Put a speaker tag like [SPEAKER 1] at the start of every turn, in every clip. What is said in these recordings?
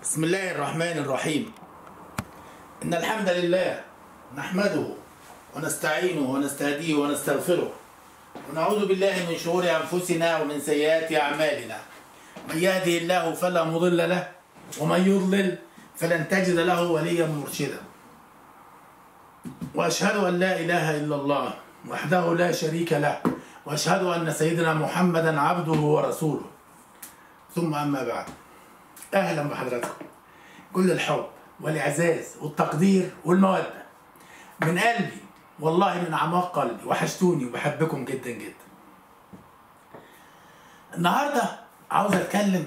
[SPEAKER 1] بسم الله الرحمن الرحيم إن الحمد لله نحمده ونستعينه ونستهديه ونستغفره ونعوذ بالله من شرور أنفسنا ومن سيئات أعمالنا من يهده الله فلا مضل له ومن يضلل فلن تجد له وليا مرشدا وأشهد أن لا إله إلا الله وحده لا شريك له وأشهد أن سيدنا محمدا عبده ورسوله ثم أما بعد اهلا بحضراتكم كل الحب والاعزاز والتقدير والموده من قلبي والله من اعماق قلبي وحشتوني وبحبكم جدا جدا النهارده عاوز اتكلم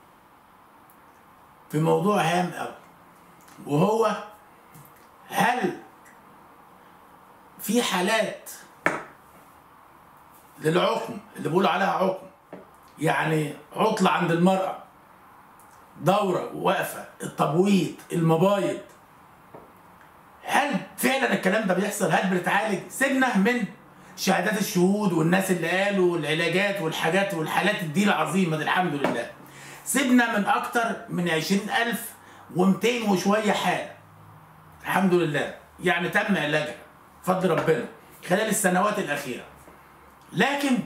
[SPEAKER 1] في موضوع هام قوي وهو هل في حالات للعقم اللي بيقولوا عليها عقم يعني عطلة عند المرأة دورة واقفة التبويض المبايض هل فعلا الكلام ده بيحصل هل بنتعالج سيبنا من شهادات الشهود والناس اللي قالوا والعلاجات والحاجات والحالات دي العظيمة دي الحمد لله سيبنا من أكتر من عشرين ألف ومتين وشوية حالة الحمد لله يعني تم علاجها بفضل ربنا خلال السنوات الأخيرة لكن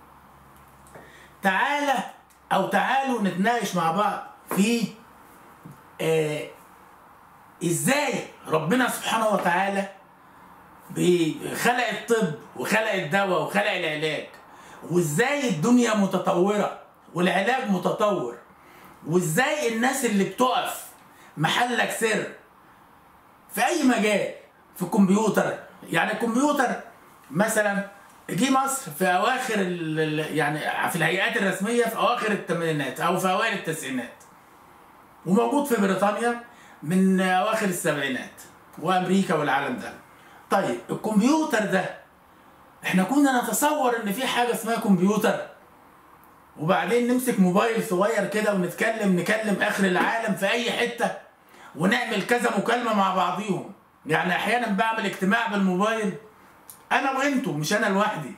[SPEAKER 1] تعالى أو تعالوا نتناقش مع بعض في آه ازاي ربنا سبحانه وتعالى خلق الطب وخلق الدواء وخلق العلاج وازاي الدنيا متطورة والعلاج متطور وازاي الناس اللي بتقف محلك سر في اي مجال في الكمبيوتر يعني الكمبيوتر مثلا جه مصر في اواخر يعني في الهيئات الرسميه في اواخر الثمانينات او في اوائل التسعينات وموجود في بريطانيا من اواخر السبعينات وامريكا والعالم ده طيب الكمبيوتر ده احنا كنا نتصور ان في حاجه اسمها كمبيوتر وبعدين نمسك موبايل صغير كده ونتكلم نكلم اخر العالم في اي حته ونعمل كذا مكالمه مع بعضيهم يعني احيانا بعمل اجتماع بالموبايل انا وانتوا مش انا لوحدي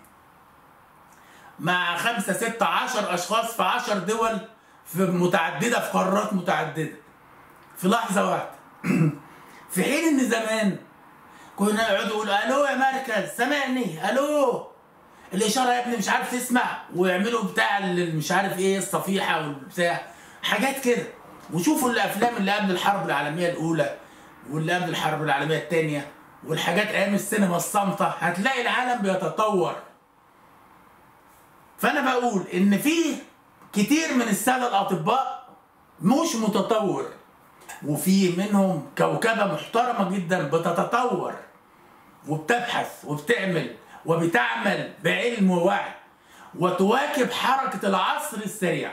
[SPEAKER 1] مع خمسة ستة عشر اشخاص في عشر دول في متعددة في قارات متعددة في لحظة واحدة في حين ان زمان كنا يقعدوا يقولوا الو يا مركز سامعني الو الاشاره يا ابني مش عارف تسمع ويعملوا بتاع مش عارف ايه الصفيحه والبتاع حاجات كده وشوفوا الافلام اللي قبل الحرب العالميه الاولى واللي قبل الحرب العالميه الثانيه والحاجات ايام السينما الصامته هتلاقي العالم بيتطور فانا بقول ان في كتير من الساده الاطباء مش متطور وفي منهم كوكبه محترمه جدا بتتطور وبتبحث وبتعمل وبتعمل بعلم ووعي وتواكب حركه العصر السريع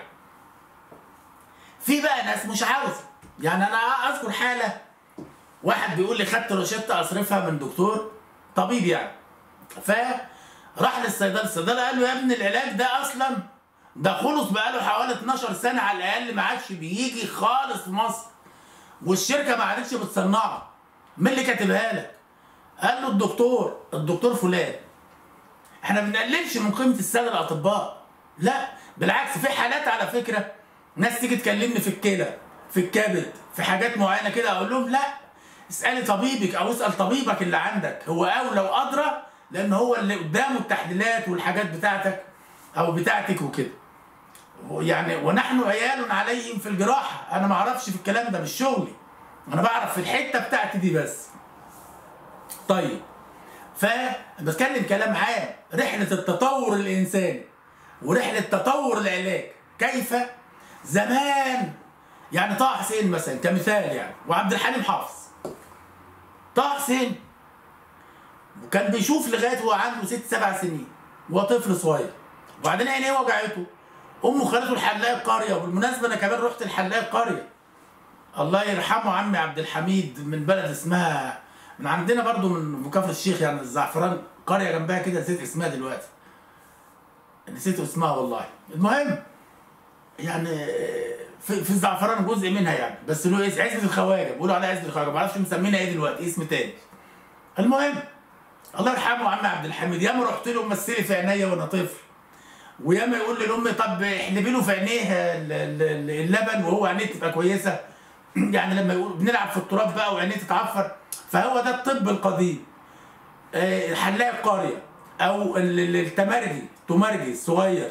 [SPEAKER 1] في بقى ناس مش عاوزه يعني انا اذكر حاله واحد بيقول لي خدت روشته اصرفها من دكتور طبيب يعني فراح للصيدله الصيدله قال له يا ابني العلاج ده اصلا ده خلص بقاله حوالي 12 سنه على الاقل ما عادش بيجي خالص في مصر والشركه ما عادتش بتصنعه مين اللي كاتبها لك؟ قال له الدكتور الدكتور فلان احنا ما بنقللش من قيمه الساده الاطباء لا بالعكس في حالات على فكره ناس تيجي تكلمني في الكلى في الكبد في حاجات معينه كده اقول لهم لا اسالي طبيبك او اسال طبيبك اللي عندك هو اولى وادرى لان هو اللي قدامه التحليلات والحاجات بتاعتك او بتاعتك وكده يعني ونحن عيال عليهم في الجراحه انا ما اعرفش في الكلام ده مش شغلي انا بعرف في الحته بتاعتي دي بس طيب فبتكلم كلام عام رحله التطور الانساني ورحله تطور العلاج كيف زمان يعني طه حسين مثلا كمثال يعني وعبد الحليم حافظ طه حسين وكان بيشوف لغايه وهو عنده ست سبع سنين وهو طفل صغير وبعدين عينيه وجعته امه خدته الحلاق القريه وبالمناسبه انا كمان رحت الحلاق القريه الله يرحمه عمي عبد الحميد من بلد اسمها من عندنا برضو من كفر الشيخ يعني الزعفران قريه جنبها كده نسيت اسمها دلوقتي نسيت اسمها والله المهم يعني في, في الزعفران جزء منها يعني بس له اسم عزبه الخواجه بيقولوا عليها عزبه الخواجه ما اعرفش مسمينها ايه دلوقتي اسم تاني المهم الله يرحمه عم عبد الحميد ياما رحت له مثلي في عينيا وانا طفل وياما يقول لي لامي طب احلبي له في عينيه اللبن وهو عينيه تبقى كويسه يعني لما يقول بنلعب في التراب بقى وعينيه تتعفر فهو ده الطب القديم آه، الحلاق القريه او ال- ال- التمرجي تمرجي الصغير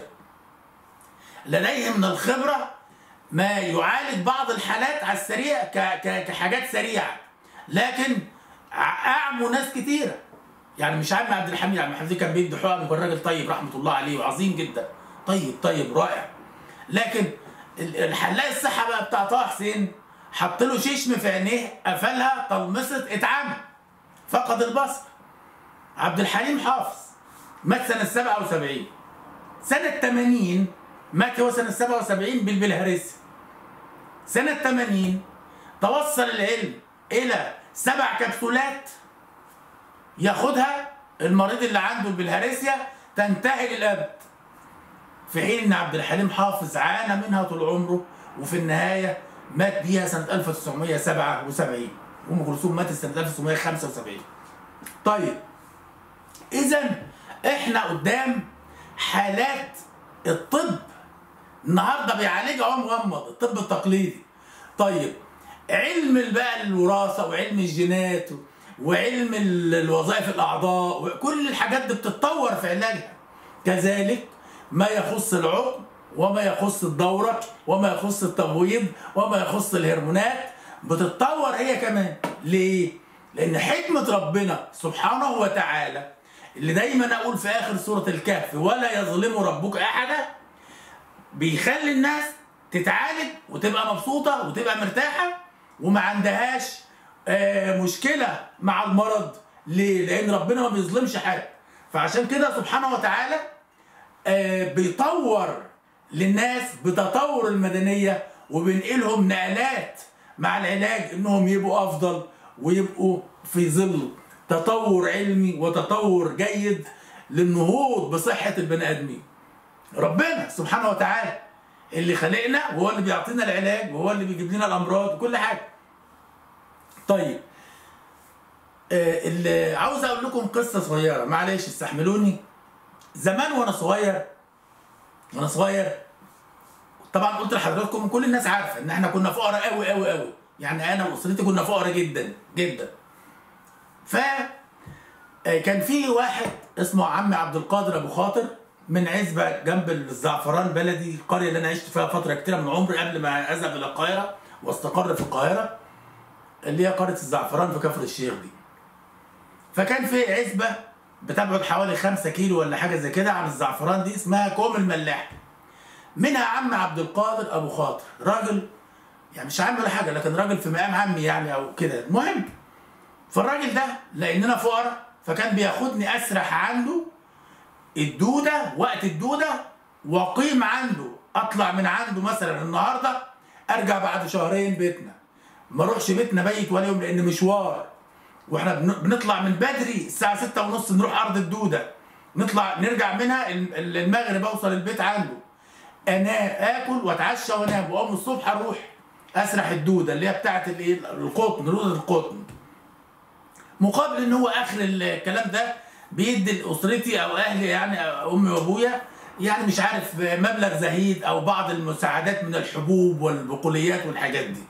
[SPEAKER 1] لديه من الخبره ما يعالج بعض الحالات على السريع ك- ك- كحاجات سريعه لكن ع- اعموا ناس كتيره يعني مش عم عبد الحميد عبد الحميد كان بيدي حقن وكان راجل طيب رحمه الله عليه وعظيم جدا طيب طيب رائع لكن ال- الحلاق الصحه بقى بتاع طه حسين حط له ششم في عينيه قفلها طلمست اتعمى فقد البصر عبد الحليم حافظ مات سنه 77 سنه 80 مات هو سنه 77 بالبلهارسيا سنه 80 توصل العلم الى سبع كبسولات ياخدها المريض اللي عنده البلهارسيا تنتهي للابد في حين ان عبد الحليم حافظ عانى منها طول عمره وفي النهايه مات بيها سنه 1977 ام كلثوم ماتت سنه 1975 طيب اذا احنا قدام حالات الطب النهارده بيعالجها هو مغمض الطب التقليدي طيب علم بقى الوراثه وعلم الجينات وعلم ال- الوظائف الاعضاء وكل الحاجات دي بتتطور في علاجها كذلك ما يخص العقم وما يخص الدوره وما يخص التبويض وما يخص الهرمونات بتتطور هي كمان ليه لان حكمه ربنا سبحانه وتعالى اللي دايما اقول في اخر سوره الكهف ولا يظلم ربك احدا بيخلي الناس تتعالج وتبقى مبسوطه وتبقى مرتاحه وما عندهاش آه، مشكله مع المرض ليه؟ لان ربنا ما بيظلمش حد فعشان كده سبحانه وتعالى آه، بيطور للناس بتطور المدنيه وبينقلهم نقلات مع العلاج انهم يبقوا افضل ويبقوا في ظل تطور علمي وتطور جيد للنهوض بصحه البني ادمين. ربنا سبحانه وتعالى اللي خلقنا وهو اللي بيعطينا العلاج وهو اللي بيجيب لنا الامراض وكل حاجه. طيب آه، اللي عاوز اقول لكم قصه صغيره معلش استحملوني زمان وانا صغير وانا صغير طبعا قلت لحضراتكم كل الناس عارفه ان احنا كنا فقراء قوي قوي قوي يعني انا واسرتي كنا فقراء جدا جدا ف آه، كان في واحد اسمه عم عبد القادر ابو خاطر من عزبه جنب الزعفران بلدي القريه اللي انا عشت فيها فتره كتيره من عمري قبل ما اذهب الى القاهره واستقر في القاهره اللي هي قريه الزعفران في كفر الشيخ دي فكان في عزبه بتبعد حوالي 5 كيلو ولا حاجه زي كده عن الزعفران دي اسمها كوم الملاح منها عم عبد القادر ابو خاطر راجل يعني مش عم ولا حاجه لكن راجل في مقام عمي يعني او كده المهم فالراجل ده لاننا فقراء فكان بياخدني اسرح عنده الدوده وقت الدوده واقيم عنده اطلع من عنده مثلا النهارده ارجع بعد شهرين بيتنا ما اروحش بيتنا بيت ولا يوم لان مشوار واحنا بن- بنطلع من بدري الساعه ستة ونص نروح ارض الدوده نطلع نرجع منها ال- ال- المغرب اوصل البيت عنده انا اكل واتعشى وانام واقوم الصبح اروح اسرح الدوده اللي هي بتاعت الايه القطن دوده القطن مقابل ان هو اخر الكلام ده بيدي لاسرتي او اهلي يعني أو امي وابويا يعني مش عارف مبلغ زهيد او بعض المساعدات من الحبوب والبقوليات والحاجات دي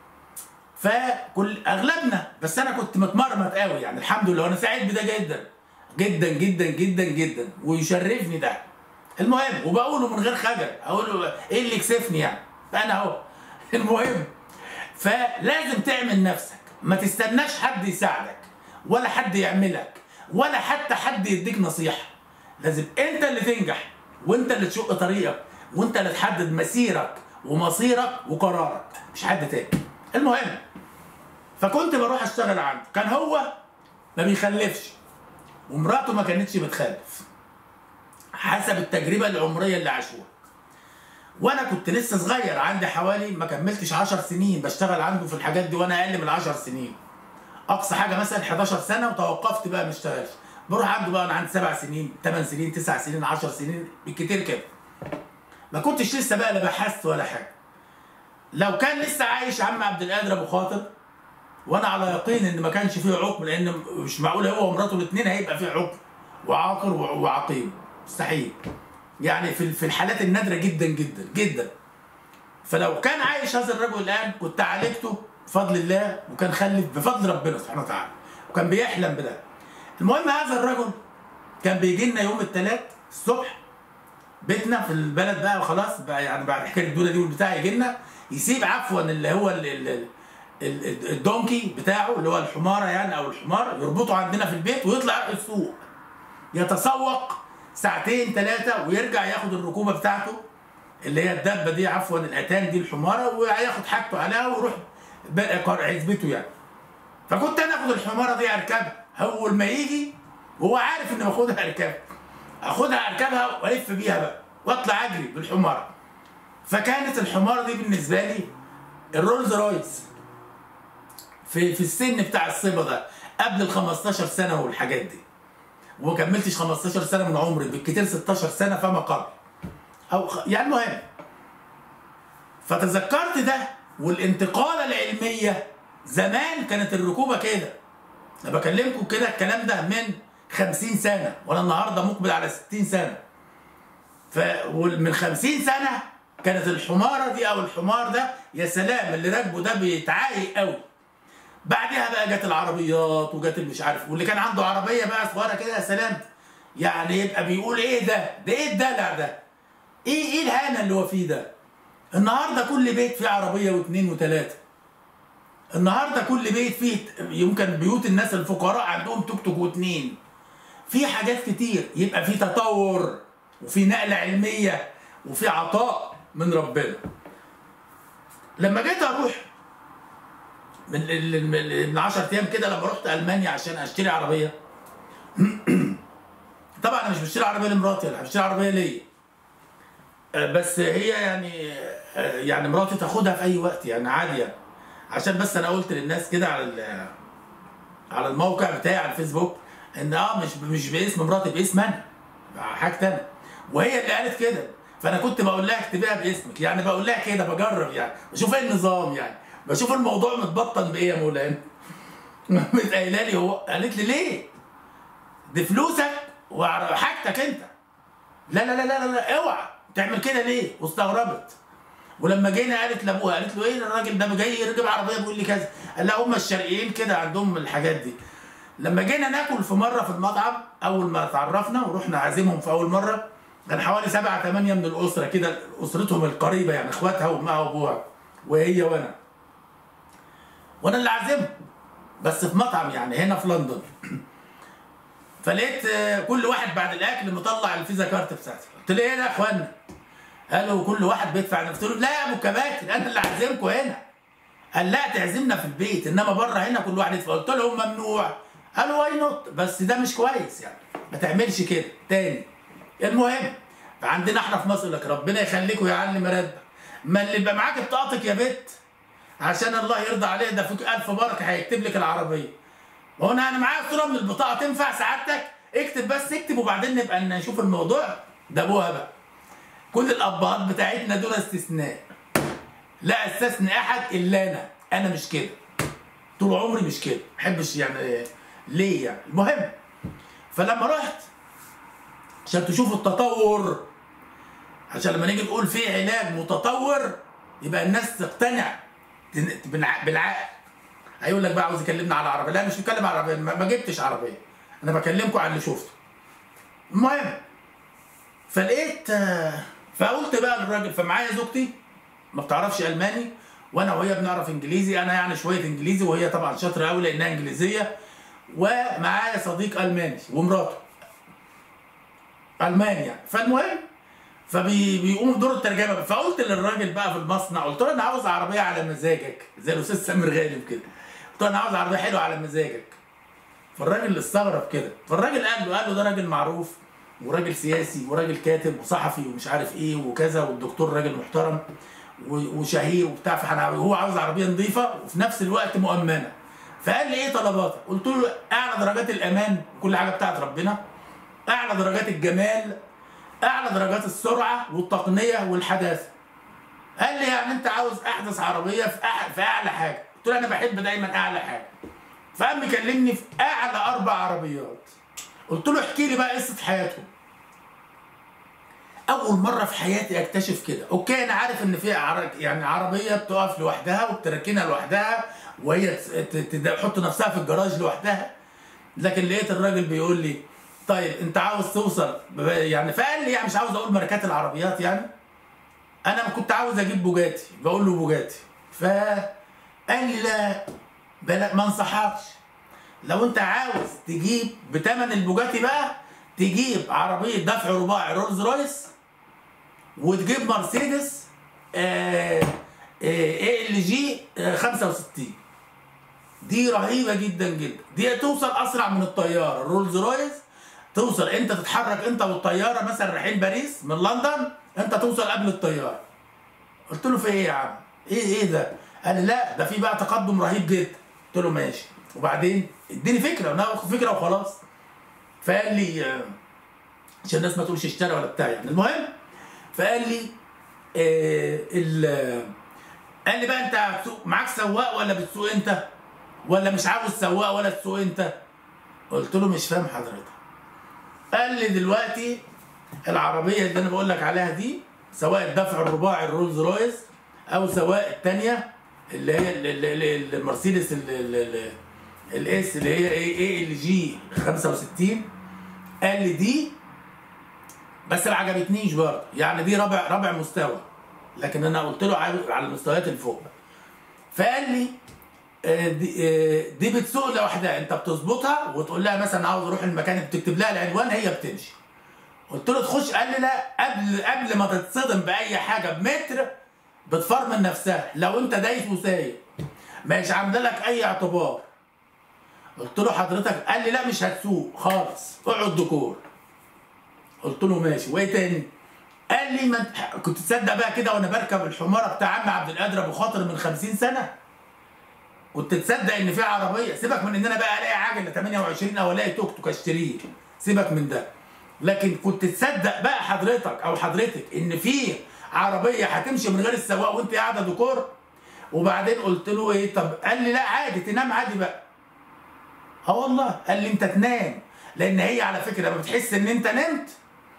[SPEAKER 1] فكل اغلبنا بس انا كنت متمرمط قوي يعني الحمد لله وانا سعيد بده جدا جدا جدا جدا جدا ويشرفني ده المهم وبقوله من غير خجل اقول له ايه اللي يكسفني يعني انا اهو المهم فلازم تعمل نفسك ما تستناش حد يساعدك ولا حد يعملك ولا حتى حد يديك نصيحه لازم انت اللي تنجح وانت اللي تشق طريقك وانت اللي تحدد مسيرك ومصيرك وقرارك مش حد تاني المهم فكنت بروح اشتغل عنده كان هو ما بيخلفش ومراته ما كانتش بتخلف حسب التجربه العمريه اللي عاشوها وانا كنت لسه صغير عندي حوالي ما كملتش 10 سنين بشتغل عنده في الحاجات دي وانا اقل من 10 سنين اقصى حاجه مثلا 11 سنه وتوقفت بقى ما اشتغلش بروح عنده بقى انا عندي 7 سنين 8 سنين 9 سنين 10 سنين بالكتير كده ما كنتش لسه بقى لا بحثت ولا حاجه لو كان لسه عايش عم عبد القادر ابو خاطر وانا على يقين ان ما كانش فيه عقم لان مش معقول هو ومراته الاثنين هيبقى فيه عقم وعاقر وعقيم مستحيل يعني في في الحالات النادره جدا جدا جدا فلو كان عايش هذا الرجل الان كنت عالجته بفضل الله وكان خلف بفضل ربنا سبحانه وتعالى وكان بيحلم بده المهم هذا الرجل كان بيجي لنا يوم الثلاث الصبح بيتنا في البلد بقى وخلاص بقى يعني بعد حكايه الدوله دي والبتاع يجي لنا يسيب عفوا اللي هو ال ال ال ال- الدونكي بتاعه اللي هو الحماره يعني او الحمار يربطه عندنا في البيت ويطلع يروح السوق يتسوق ساعتين ثلاثه ويرجع ياخد الركوبه بتاعته اللي هي الدبه دي عفوا الاتان دي الحماره وياخد حاجته عليها ويروح بقى قر- عزبته يعني فكنت انا اخد الحماره دي اركبها اول ما يجي وهو عارف اني باخدها اركبها اخدها اركبها والف بيها بقى واطلع اجري بالحماره فكانت الحماره دي بالنسبه لي الرولز رويس في في السن بتاع الصبا ده قبل ال 15 سنه والحاجات دي وما كملتش 15 سنه من عمري بالكتير 16 سنه فما قبل او خ- يعني المهم فتذكرت ده والانتقاله العلميه زمان كانت الركوبه كده انا بكلمكم كده الكلام ده من 50 سنه وانا النهارده مقبل على 60 سنه ف ومن 50 سنه كانت الحماره دي او الحمار ده يا سلام اللي راكبه ده بيتعايق قوي بعدها بقى جت العربيات وجت مش عارف واللي كان عنده عربيه بقى صغيره كده يا سلام يعني يبقى بيقول ايه ده ده ايه الدلع ده ايه ايه الهانه اللي هو فيه ده النهارده كل بيت فيه عربيه واثنين وثلاثه النهارده كل بيت فيه يمكن بيوت الناس الفقراء عندهم توك توك واثنين في حاجات كتير يبقى في تطور وفي نقله علميه وفي عطاء من ربنا لما جيت اروح من ال- من من 10 ايام كده لما رحت المانيا عشان اشتري عربيه طبعا انا مش بشتري عربيه لمراتي انا بشتري عربيه ليا آه، بس هي يعني آه، يعني مراتي تاخدها في اي وقت يعني عادي يعني عشان بس انا قلت للناس كده على ال- على الموقع بتاعي على الفيسبوك ان اه مش مش باسم مراتي باسم انا حاجه انا وهي اللي قالت كده فانا كنت بقول لها اكتبيها باسمك يعني بقول لها كده بجرب يعني بشوف ايه النظام يعني بشوف الموضوع متبطن بايه يا مولانا قامت قايله لي هو قالت لي ليه؟ دي فلوسك وحاجتك انت لا لا لا لا لا, لا اوعى تعمل كده ليه؟ واستغربت ولما جينا قالت لابوها قالت له ايه الراجل ده جاي يركب عربيه بيقول لي كذا قال لها هم الشرقيين كده عندهم الحاجات دي لما جينا ناكل في مره في المطعم اول ما اتعرفنا ورحنا عازمهم في اول مره كان حوالي سبعة ثمانية من الأسرة كده أسرتهم القريبة يعني إخواتها وأمها وأبوها وهي وأنا وأنا اللي عازمهم بس في مطعم يعني هنا في لندن فلقيت آه، كل واحد بعد الأكل مطلع الفيزا كارت بتاعتي قلت له إيه ده يا إخوانا؟ قالوا كل واحد بيدفع نفسه قلت له لا يا أبو كباتن أنا اللي عازمكم هنا قال لا تعزمنا في البيت انما بره هنا كل واحد يدفع قلت لهم ممنوع قالوا واي نوت بس ده مش كويس يعني ما تعملش كده تاني المهم فعندنا احنا في مصر لك ربنا يخليكم يعلي مرتبك ما اللي يبقى معاك بطاقتك يا بت عشان الله يرضى عليه ده فيك الف بركه هيكتب لك العربيه هو انا انا معايا صوره من البطاقه تنفع سعادتك اكتب بس اكتب وبعدين نبقى نشوف الموضوع ده ابوها بقى كل الابهات بتاعتنا دول استثناء لا استثني احد الا انا انا مش كده طول عمري مش كده ما بحبش يعني ليه يعني المهم فلما رحت عشان تشوفوا التطور عشان لما نيجي نقول في علاج متطور يبقى الناس تقتنع تن- بالع- بالعقل هيقول لك بقى عاوز يكلمنا على عربيه لا مش بتكلم على عربيه ما ما جبتش عربيه انا بكلمكم على اللي شفته المهم فلقيت آه، فقلت بقى للراجل فمعايا زوجتي ما بتعرفش الماني وانا وهي بنعرف انجليزي انا يعني شويه انجليزي وهي طبعا شاطره قوي لانها انجليزيه ومعايا صديق الماني ومراته المانيا فالمهم فبيقوم بدور الترجمه فقلت للراجل بقى في المصنع قلت له انا عاوز عربيه على مزاجك زي الاستاذ سامر غالب كده قلت له انا عاوز عربيه حلوه على مزاجك فالراجل استغرب كده فالراجل قال له قال له ده راجل معروف وراجل سياسي وراجل كاتب وصحفي ومش عارف ايه وكذا والدكتور راجل محترم و- وشهير وبتاع فاحنا هو عاوز عربيه نظيفه وفي نفس الوقت مؤمنه فقال لي ايه طلباتك؟ قلت له اعلى درجات الامان كل حاجه بتاعت ربنا اعلى درجات الجمال اعلى درجات السرعه والتقنيه والحداثه قال لي يعني انت عاوز احدث عربيه في أع- في اعلى حاجه قلت له انا بحب دايما اعلى حاجه فقام مكلمني في اعلى اربع عربيات قلت له احكي لي بقى قصه حياتهم اول مره في حياتي اكتشف كده اوكي انا عارف ان في عر... يعني عربيه بتقف لوحدها وبتركنها لوحدها وهي ت- ت- تحط نفسها في الجراج لوحدها لكن لقيت الراجل بيقول لي طيب انت عاوز توصل ب- يعني فقال لي يعني مش عاوز اقول ماركات العربيات يعني انا كنت عاوز اجيب بوجاتي بقول له بوجاتي فقال لي لا بلا ما انصحكش لو انت عاوز تجيب بتمن البوجاتي بقى تجيب عربيه دفع رباعي رولز رويس وتجيب مرسيدس اي ال جي 65 دي رهيبه جدا جدا دي توصل اسرع من الطياره الرولز رويس توصل انت تتحرك انت والطياره مثلا رايحين باريس من لندن انت توصل قبل الطياره قلت له في ايه يا عم ايه ايه ده قال لي لا ده في بقى تقدم رهيب جدا قلت له ماشي وبعدين اديني فكره انا باخد فكره وخلاص فقال لي آه، عشان الناس ما تقولش اشترى ولا بتاع يعني المهم فقال لي آه ال قال لي بقى انت هتسوق- معاك سواق ولا بتسوق انت ولا مش عاوز سواق ولا تسوق انت قلت له مش فاهم حضرتك قال لي دلوقتي العربيه اللي انا بقول لك عليها دي سواء الدفع الرباعي الرولز رويس او سواء الثانيه اللي هي ال- ال- ال- المرسيدس ال- ال- ال- الاس اللي هي اي اي ال جي 65 قال لي دي بس ما عجبتنيش برضه يعني دي رابع رابع مستوى لكن انا قلت له عاوز على المستويات اللي فوق فقال لي آه، دي, آه، دي بتسوق لوحدها انت بتظبطها وتقول لها مثلا عاوز اروح المكان بتكتب لها العنوان هي بتمشي قلت له تخش قال لي لا قبل قبل ما تتصدم باي حاجه بمتر بتفرمل نفسها لو انت دايس وسايق مش عامله لك اي اعتبار قلت له حضرتك قال لي لا مش هتسوق خالص اقعد ديكور قلت له ماشي وايه تاني قال لي ما انت- كنت تصدق بقى كده وانا بركب الحماره بتاع عم عبد القادر ابو خاطر من 50 سنه كنت تصدق ان في عربيه سيبك من ان انا بقى الاقي عجله 28 او الاقي توك توك اشتريه سيبك من ده لكن كنت تصدق بقى حضرتك او حضرتك ان في عربيه هتمشي من غير السواق وانت قاعده ديكور وبعدين قلت له ايه طب قال لي لا عادي تنام عادي بقى اه والله قال لي انت تنام لان هي على فكره لما بتحس ان انت نمت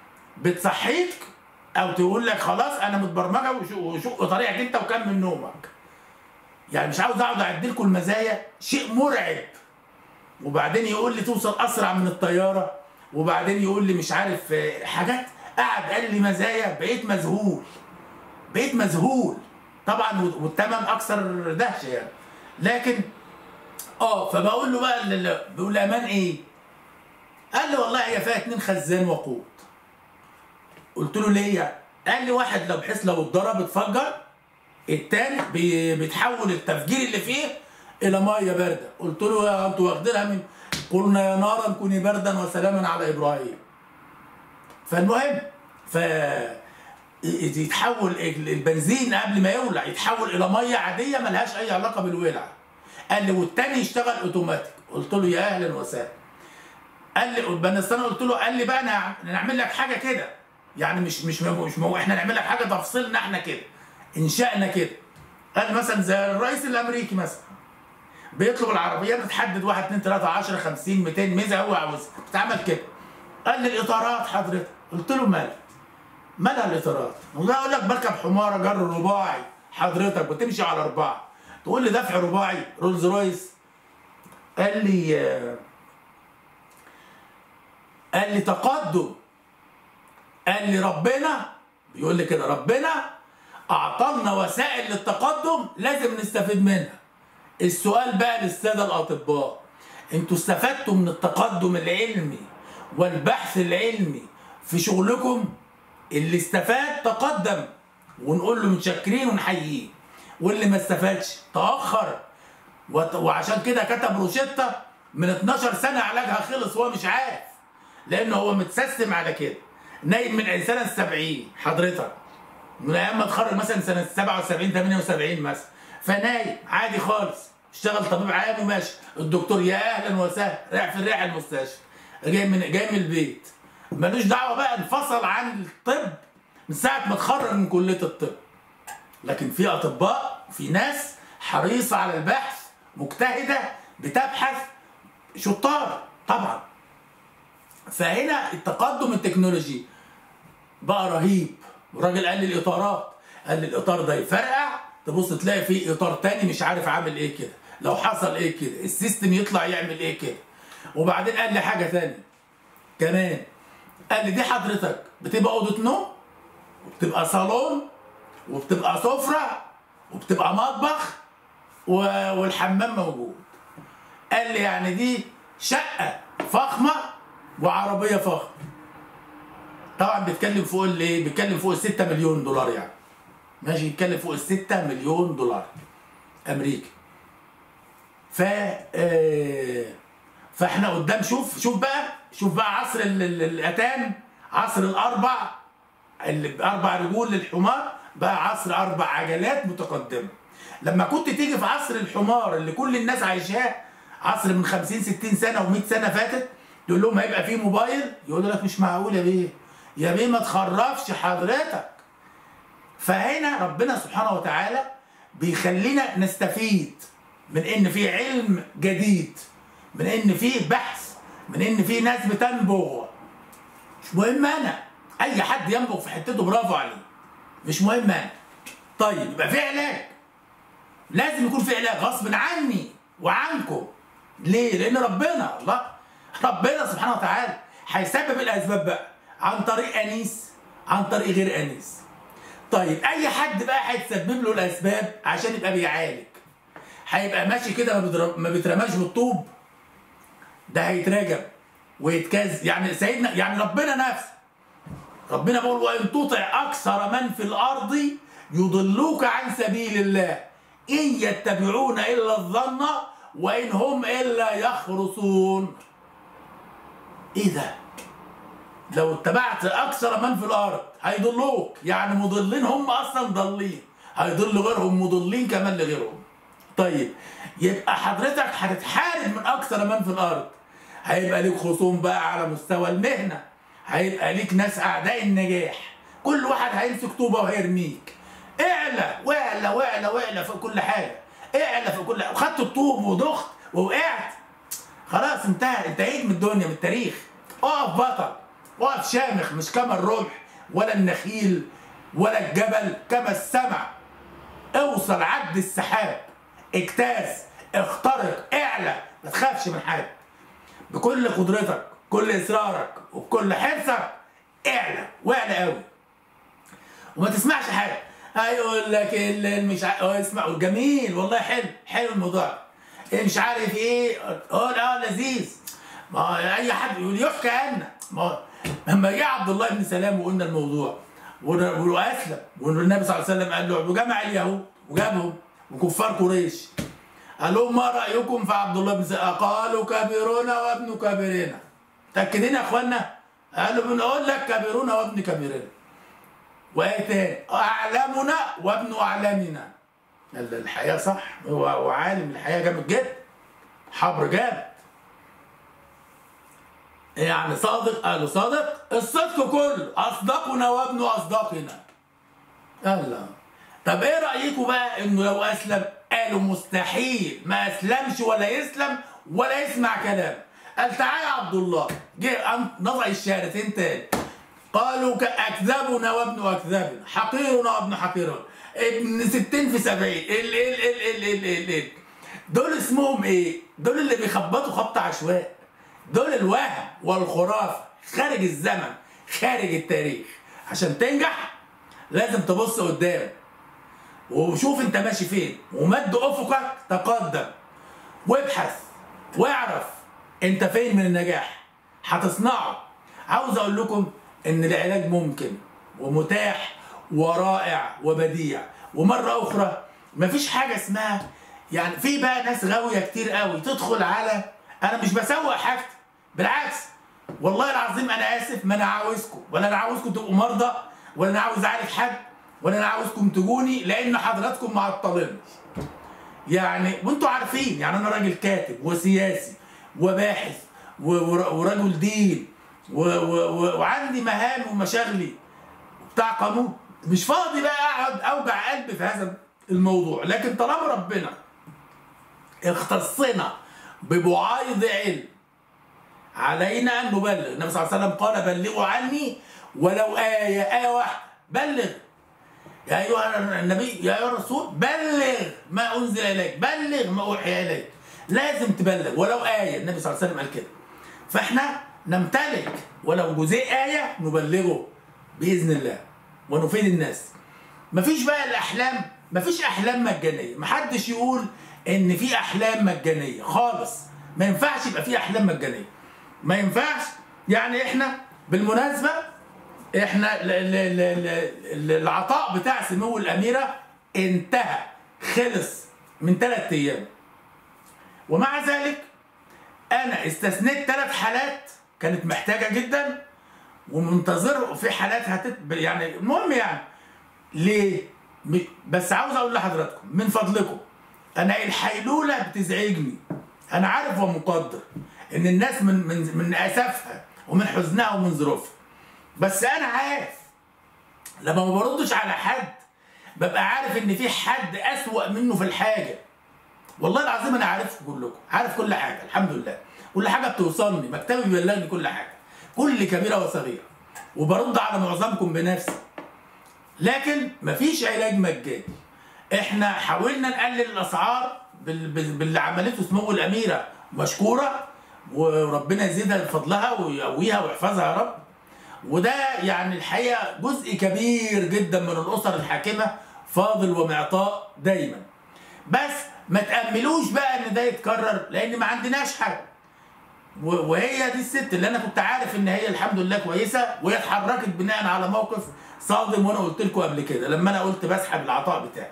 [SPEAKER 1] بتصحيك او تقول لك خلاص انا متبرمجه وشو- وشق طريقك انت وكمل نومك يعني مش عاوز اقعد اعد لكم المزايا شيء مرعب وبعدين يقول لي توصل اسرع من الطياره وبعدين يقول لي مش عارف آه، حاجات قعد قال لي مزايا بقيت مذهول بقيت مذهول طبعا والثمن اكثر دهشه يعني لكن اه فبقول له بقى ال- ال- بيقول لي امان ايه؟ قال لي والله هي فيها اتنين خزان وقود قلت له ليه يعني؟ قال لي واحد لو بحيث لو اتضرب اتفجر التاني بي- بيتحول التفجير اللي فيه الى ميه بارده قلت له يا انتوا واخدينها من قلنا يا نارا كوني بردا وسلاما على ابراهيم فالمهم ف يتحول البنزين قبل ما يولع يتحول الى ميه عاديه ملهاش اي علاقه بالولع قال لي والتاني يشتغل اوتوماتيك قلت له يا اهلا وسهلا قال لي بس انا قلت له قال لي بقى انا نعمل لك حاجه كده يعني مش مش مش مو احنا نعمل لك حاجه تفصيلنا احنا كده انشائنا كده قال مثلا زي الرئيس الامريكي مثلا بيطلب العربيه بتحدد 1 2 3 10 50 200 ميزه هو عاوزها بتتعمل كده قال لي الاطارات حضرتك قلت له مالها مالها الاطارات والله اقول لك بركب حماره جر رباعي حضرتك بتمشي على اربعه تقول لي دفع رباعي رولز رويس قال لي آه، قال لي تقدم قال لي ربنا بيقول لي كده ربنا اعطانا وسائل للتقدم لازم نستفيد منها السؤال بقى للساده الاطباء انتوا استفدتوا من التقدم العلمي والبحث العلمي في شغلكم اللي استفاد تقدم ونقول له متشكرين ونحييه واللي ما استفادش تاخر وت- وعشان كده كتب روشته من 12 سنه علاجها خلص وهو مش عارف لانه هو متسيستم على كده نايم من سنه 70 حضرتك من ايام ما اتخرج مثلا سنه 77 78 مثلا فنايم عادي خالص اشتغل طبيب عام وماشي الدكتور يا اهلا وسهلا رايح في الريح المستشفى جاي من جاي من البيت ملوش دعوه بقى انفصل عن الطب من ساعه ما اتخرج من كليه الطب لكن في اطباء في ناس حريصه على البحث مجتهده بتبحث شطار طبعا فهنا التقدم التكنولوجي بقى رهيب الراجل قال لي الاطارات قال لي الاطار ده يفرقع تبص تلاقي فيه اطار تاني مش عارف عامل ايه كده لو حصل ايه كده السيستم يطلع يعمل ايه كده وبعدين قال لي حاجه تانية كمان قال لي دي حضرتك بتبقى اوضه نوم وبتبقى صالون وبتبقى سفره وبتبقى مطبخ و- والحمام موجود قال لي يعني دي شقه فخمه وعربيه فخمه طبعا بيتكلم فوق الايه بيتكلم فوق ال 6 مليون دولار يعني ماشي يتكلم فوق ال 6 مليون دولار امريكي ف آه، فاحنا قدام شوف شوف بقى شوف بقى عصر ال- ال- الاتان عصر الاربع اللي باربع رجول للحمار بقى عصر اربع عجلات متقدمه لما كنت تيجي في عصر الحمار اللي كل الناس عايشاه عصر من 50 60 سنه و100 سنه فاتت تقول لهم هيبقى فيه موبايل يقول لك مش معقول يا بيه يا بيه ما تخرفش حضرتك فهنا ربنا سبحانه وتعالى بيخلينا نستفيد من ان في علم جديد من ان في بحث من ان في ناس بتنبغ مش مهم انا اي حد ينبغ في حتته برافو عليه مش مهم انا طيب يبقى في علاج لازم يكون في علاج غصب عني وعنكم ليه لان ربنا الله ربنا سبحانه وتعالى هيسبب الاسباب بقى عن طريق انيس عن طريق غير انيس طيب اي حد بقى هيتسبب له الاسباب عشان يبقى بيعالج هيبقى ماشي كده ما بيضرب- ما بيترماش بالطوب ده هيتراجم ويتكز يعني سيدنا يعني ربنا نفسه ربنا بيقول وان تطع اكثر من في الارض يضلوك عن سبيل الله ان يتبعون الا الظن وان هم الا يخرصون ايه ده لو اتبعت اكثر من في الارض هيضلوك يعني مضلين هم اصلا ضالين هيضل غيرهم مضلين كمان لغيرهم طيب يبقى حضرتك هتتحارب من اكثر من في الارض هيبقى ليك خصوم بقى على مستوى المهنه هيبقى ليك ناس اعداء النجاح كل واحد هيمسك طوبه وهيرميك اعلى واعلى واعلى واعلى في كل حاجه اعلى في كل حاجه وخدت الطوب ودخت ووقعت خلاص انتهى انتهيت من الدنيا من التاريخ اقف بطل اقف شامخ مش كما الرمح ولا النخيل ولا الجبل كما السمع اوصل عد السحاب اجتاز اخترق اعلى ما تخافش من حاجه بكل قدرتك كل اصرارك وبكل حرصك اعلى واعلى قوي وما تسمعش حاجه هيقول لك اللي مش ع... اه اسمع جميل والله حلو حلو الموضوع إيه مش عارف ايه اه اه لذيذ ما هو اي حد يقول يحكى عنا ما هو لما جه عبد الله بن سلام وقلنا الموضوع ون- واسلم والنبي صلى الله عليه وسلم قال له وجمع اليهود وجابهم وكفار قريش قال لهم ما رايكم في عبد الله بن سلام قالوا كبيرنا وابن كبيرنا متاكدين يا اخوانا قالوا بنقول لك كبيرنا وابن كبيرنا وايه تاني اعلمنا وابن اعلامنا قال الحياه صح هو هو عالم الحياه جامد جدا حبر جامد يعني صادق قالوا صادق الصدق كله اصدقنا وابن اصدقنا الله طب ايه رايكم بقى انه لو اسلم قالوا مستحيل ما اسلمش ولا يسلم ولا يسمع كلام قال تعالى يا عبد الله جه قام نطق الشهادتين تاني قالوا ك- اكذبنا وابن اكذبنا حقيرنا وابن حقيرنا ابن ستين في سبعين ال ال ال ال ال ال ال دول اسمهم ايه؟ دول اللي بيخبطوا خبط عشواء دول الوهم والخرافه خارج الزمن خارج التاريخ عشان تنجح لازم تبص قدام وشوف انت ماشي فين ومد افقك تقدم وابحث واعرف انت فين من النجاح هتصنعه عاوز اقول لكم ان العلاج ممكن ومتاح ورائع وبديع ومره اخرى مفيش حاجه اسمها يعني في بقى ناس غاويه كتير قوي تدخل على انا مش بسوق حاجتي بالعكس والله العظيم انا اسف ما انا عاوزكم ولا انا عاوزكم تبقوا مرضى ولا انا عاوز اعالج حد ولا انا عاوزكم تجوني لان حضراتكم معطلين يعني وانتوا عارفين يعني انا راجل كاتب وسياسي وباحث و- ور- ورجل دين و و و وعندي مهام ومشاغلي بتاع قانون مش فاضي بقى اقعد اوجع قلبي في هذا الموضوع لكن طالما ربنا اختصنا ببعايض علم علينا ان نبلغ النبي صلى الله عليه وسلم قال بلغوا عني ولو آية آية واحدة بلغ يا أيها النبي يا أيها الرسول بلغ ما أنزل إليك بلغ ما أوحي إليك لازم تبلغ ولو آية النبي صلى الله عليه وسلم قال كده فإحنا نمتلك ولو جزء آية نبلغه بإذن الله ونفيد الناس مفيش بقى الأحلام مفيش أحلام مجانية محدش يقول إن في أحلام مجانية خالص ما ينفعش يبقى في أحلام مجانية ما ينفعش يعني إحنا بالمناسبة احنا ل- ل- ل- ل- العطاء بتاع سمو الاميره انتهى خلص من ثلاث ايام ومع ذلك انا استثنيت ثلاث حالات كانت محتاجه جدا ومنتظر في حالات هتت يعني المهم يعني ليه؟ م- بس عاوز اقول لحضراتكم من فضلكم انا الحيلوله بتزعجني انا عارف ومقدر ان الناس من من من اسفها ومن حزنها ومن ظروفها بس انا عارف لما ما بردش على حد ببقى عارف ان في حد اسوأ منه في الحاجه والله العظيم انا عارفكم كلكم عارف كل حاجه الحمد لله كل حاجه بتوصلني مكتبي بيبلغني كل حاجه كل كبيره وصغيره وبرد على معظمكم بنفسي لكن مفيش علاج مجاني احنا حاولنا نقلل الاسعار بال- بال- باللي عملته سمو الاميره مشكوره وربنا يزيدها فضلها ويقويها ويحفظها يا رب وده يعني الحقيقه جزء كبير جدا من الاسر الحاكمه فاضل ومعطاء دايما بس ما تأملوش بقى ان ده يتكرر لان ما عندناش حاجه و- وهي دي الست اللي انا كنت عارف ان هي الحمد لله كويسه وهي اتحركت بناء على موقف صادم وانا قلت لكم قبل كده لما انا قلت بسحب العطاء بتاعي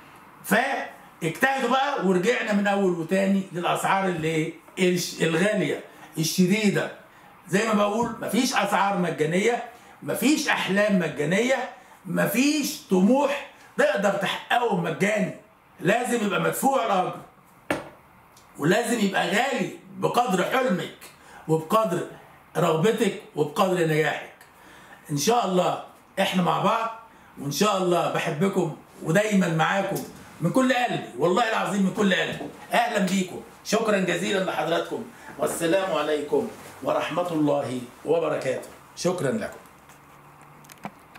[SPEAKER 1] فاجتهدوا بقى ورجعنا من اول وتاني للاسعار اللي الش- الغاليه الشديده زي ما بقول مفيش اسعار مجانيه مفيش احلام مجانيه مفيش طموح تقدر تحققه مجاني لازم يبقى مدفوع الاجر ولازم يبقى غالي بقدر حلمك وبقدر رغبتك وبقدر نجاحك ان شاء الله احنا مع بعض وان شاء الله بحبكم ودايما معاكم من كل قلبي والله العظيم من كل قلبي اهلا بيكم شكرا جزيلا لحضراتكم والسلام عليكم ورحمه الله وبركاته شكرا لكم